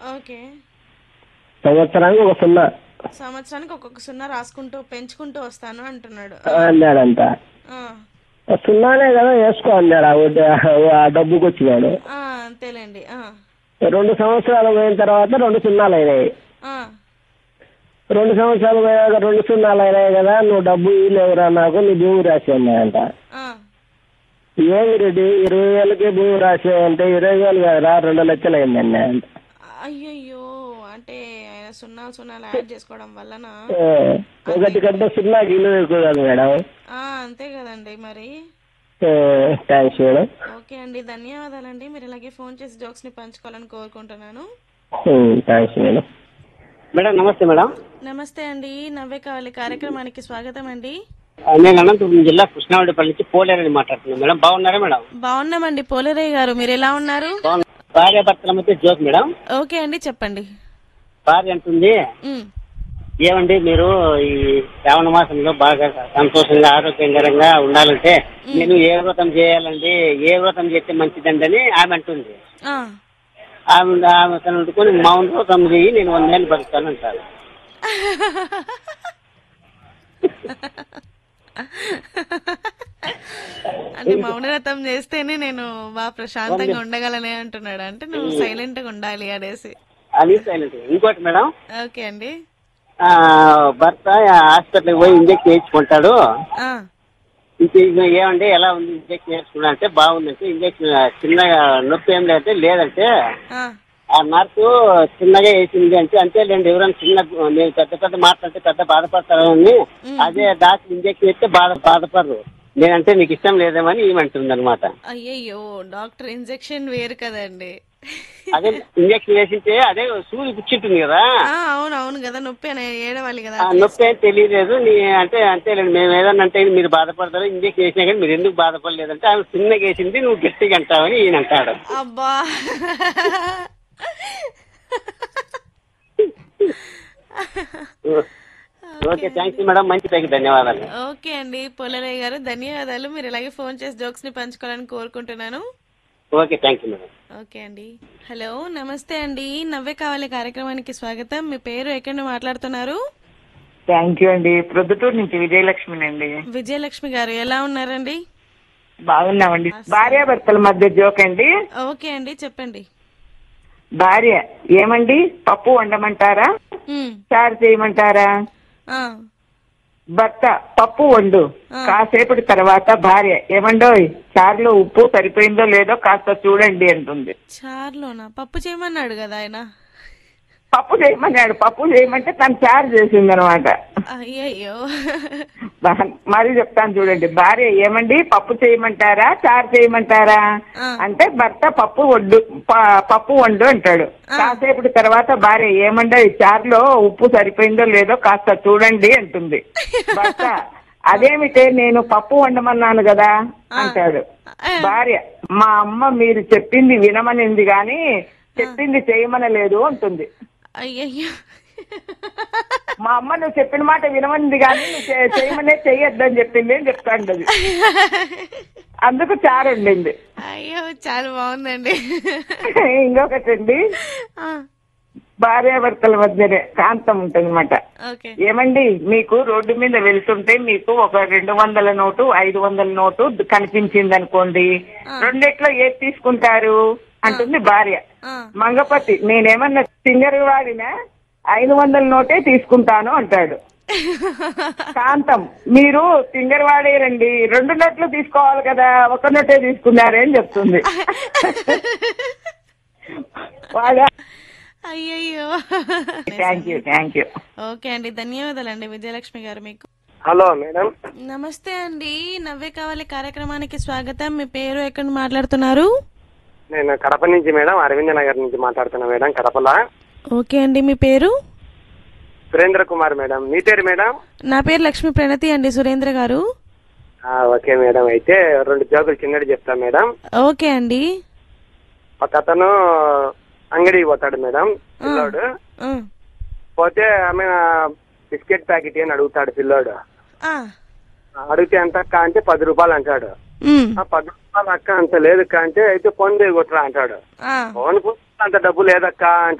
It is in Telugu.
ఓకే సంవత్సరానికి ఒక సున్నా సంవత్సరానికి ఒక్కొక్క సున్నా రాసుకుంటూ పెంచుకుంటూ వస్తాను అంటున్నాడు అన్నాడంట ఆ, ఆ సున్నానే కదా వేసుకో అన్నాడు ఆ వడ్డీ- ఆ డబ్బుకి వచ్చినాడు ఆ, అంతేలేండి ఆ, రెండు సంవత్సరాలు పోయిన తర్వాత రెండు సున్నాలు అయినాయి ఆ, రెండు సంవత్సరాలు పోయాక రెండు సున్నాలు అయినాయి కదా నువ్వు డబ్బు ఇవ్వలేవురా నాకు నీ భూమి రాసి అన్నాయంట ఆ. ఏమి రెడ్డి ఇరవై వేలకి భూమి రాసి అంటే ఇరవై వేలు కదరా రెండు లక్షలు అయింది అన్నాయంట అయ్యయ్యో అంటే ఆయన సున్నాలు సున్నాలు యాడ్ చేసుకోవడం వలన ఆ, ఒకటి కంటే సున్నాకి ఇల్లు ఎక్కువ కదా మేడం ఆ, అంతే కదండి మరి థ్యాంక్స్ మేడం ఓకే అండి ధన్యవాదాలండి మీరు ఇలాగే ఫోన్ చేసి జోక్స్ ని పంచుకోవాలని కోరుకుంటున్నాను thanks madam madam namaste madam namaste అండి నవ్వే కావాలి కార్యక్రమానికి స్వాగతం అండి ఆ, నేను అనంతపురం జిల్లా కృష్ణావడిపల్లి నుంచి పోలేరని మాట్లాడుతున్నాను మేడం బాగున్నారా మేడం బాగున్నామండి పోలరయ్య గారు మీరు ఎలా ఉన్నారు బాగున్నా భార్య భర్తల మధ్య జోక్ మేడం ఓకే అండి చెప్పండి భార్య అంటుంది ఉమ్, ఏమండి మీరు ఈ శ్రావణ మాసంలో బాగా సంతోషంగా ఆరోగ్యకరంగా ఉండాలంటే నేను ఏ వ్రతం చేయాలండి ఏ వ్రతం చేస్తే మంచిదండి అని ఆమె అంటుంది ఆ, ఆమె ఆమె తను వండుకొని మౌన వ్రతం చేయి నేను వందేళ్ళు బతుకుతాను అంటారు అంటే మౌనవ్రతం చేస్తేనే నేను బాగా ప్రశాంతంగా ఉండగలనే అంటున్నాడు అంటే నువ్వు సైలెంట్ గా ఉండాలి అనేసి అది సైలెంట్ ఇంకోటి మేడం ఓకే అండి ఆ, భర్త హాస్పిటల్కి పోయి ఇంజెక్ట్ చేయించుకుంటాడు ఆ, ఇంక ఏమండి ఎలా ఉంది ఇంజెక్షన్ వేసుకున్నా అంటే బాగుందంటే ఇంజెక్షన్ చిన్నగా నొప్పి ఏం లేదంటే లేదంటే ఆ, ఆ నర్సు చిన్నగా వేసింది అంటే అంతేలేండి ఎవరైనా చిన్న నేను పెద్ద పెద్ద మాట్లాడితే పెద్ద బాధపడతారని అదే డాక్టర్ ఇంజెక్షన్ ఇస్తే బాధ బాధపడరు నేనంటే నీకు ఇష్టం లేదేమని ఈమెంటుంది అనమాట అయ్యయ్యో డాక్టర్ ఇంజెక్షన్ వేరు కదండి అదే ఇంజెక్షన్ వేసింటే అదే సూది పుచ్చింటుంది కదా ఆ, అవును అవును కదా నొప్పి అని ఏడవాలి కదా ఆ నొప్పి ఏం తెలియలేదు నీ అంటే అంతేలేండి మేము ఏదన్నా అంటే మీరు బాధపడతారు ఇంజెక్షన్ వేసినా కానీ మీరు ఎందుకు బాధపడలేదంటే ఆమె చిన్నగా వేసింది నువ్వు గట్టిగా అంటావని ఈయన అంటాడు అబ్బా ఓకే థ్యాంక్ యూ మేడం మంచి పైకి ధన్యవాదాలు ఓకే అండి పొలరయ్య గారు ధన్యవాదాలు మీరు ఇలాగే ఫోన్ చేసి జోక్స్ ని పంచుకోవాలని కోరుకుంటున్నాను okay thank you madam okay అండి హలో నమస్తే అండి నవ్వే కావాలి కార్యక్రమానికి స్వాగతం మీ పేరు ఎక్కడి నుండి మాట్లాడుతున్నారు థ్యాంక్ యూ అండి ప్రొద్దుటూరు నుంచి విజయలక్ష్మినండి విజయలక్ష్మి గారు ఎలా ఉన్నారండి బాగున్నామండి భార్యాభర్తల మధ్య జోక్ అండి ఓకే అండి చెప్పండి భార్య ఏమండి పప్పు వండమంటారా ఉమ్, చారు చేయమంటారా ఆ, భర్త పప్పు వండు కాసేపటి తర్వాత భార్య ఏమండోయ్ చారులో ఉప్పు సరిపోయిందో లేదో కాస్త చూడండి అంటుంది చారులోనా పప్పు చేయమన్నాడు కదా ఆయన పప్పు చేయమన్నాడు పప్పు చేయమంటే తను చారు చేసింది అనమాట అయ్యయ్యో మరి చెప్తాను చూడండి భార్య ఏమండి పప్పు చేయమంటారా చారు చేయమంటారా ఆ. అంటే భర్త పప్పు వడ్డు ప- పప్పు వండు అంటాడు కాసేపటి తర్వాత భార్య ఏమండో ఈ చారులో ఉప్పు సరిపోయిందో లేదో కాస్త చూడండి అంటుంది భర్త అదేమిటే నేను పప్పు వండమన్నాను కదా అంటాడు భార్య మా అమ్మ మీరు చెప్పింది వినమనింది గాని చెప్పింది చేయమనలేదు అంటుంది అయ్యయ్యో మా అమ్మ నువ్వు చెప్పిన మాట వినమనింది కానీ నువ్వు చే- చేయమనే చెయ్యొద్దని చెప్పింది అని చెప్తాండి అది అందుకు చారు వండింది అయ్యో చాలా బాగుందండి ఇంకొకటండి ఆ, భార్యాభర్తల మధ్యనే కాంతం ఉంటుందన్నమాట ఓకే ఏమండి మీకు రోడ్డు మీద వెళ్తుంటే మీకు ఒక రెండు వందల నోటు ఐదు వందల నోటు కనిపించింది అనుకోండి రెండిట్లో ఏది తీసుకుంటారు అంటుంది భార్య ఆ, మంగపతి నేనేమన్నా సింగర్ వాడినా ఐదు వందల నోటే తీసుకుంటాను అంటాడు కాంతం మీరు సింగర్ వాడేరండి రెండు నోట్లు తీసుకోవాలి కదా ఒక నోటే తీసుకున్నారే అని చెప్తుంది వాడా అయ్యయ్యో thank you thank you okay అండి ధన్యవాదాలండి విజయలక్ష్మి గారు మీకు హలో మేడం నమస్తే అండి నవ్వే కావాలి కార్యక్రమానికి స్వాగతం మీ పేరు ఎక్కడ నుండి మాట్లాడుతున్నారు నేను కడప నుంచి మేడం అరవింద నగర్ నుంచి మాట్లాడుతున్నా మేడం కడపలా ఓకే అండి మీ పేరు సురేంద్ర కుమార్ మేడం మీ పేరు మేడం నా పేరు లక్ష్మి ప్రణతి అండి సురేంద్ర గారు ఆ, ఓకే మేడం అయితే రెండు జోకులు చిన్నది చెప్తా మేడం ఓకే అండి ఒక అతను అంగడికి పోతాడు మేడం పిల్లోడు ఆ, పోతే ఆమె బిస్కెట్ ప్యాకెట్ అని అడుగుతాడు పిల్లోడు ఆ, అడిగితే ఎంత అక్క అంటే పది రూపాయలు అంటాడు ఉమ్, ఆ పది రూపాయలు అక్క అంత లేదు అక్క అంటే అయితే ఫోన్ పే కొట్టరా అంటాడు ఆ. ఫోన్ అంత డబ్బు లేదక్క అంటాడు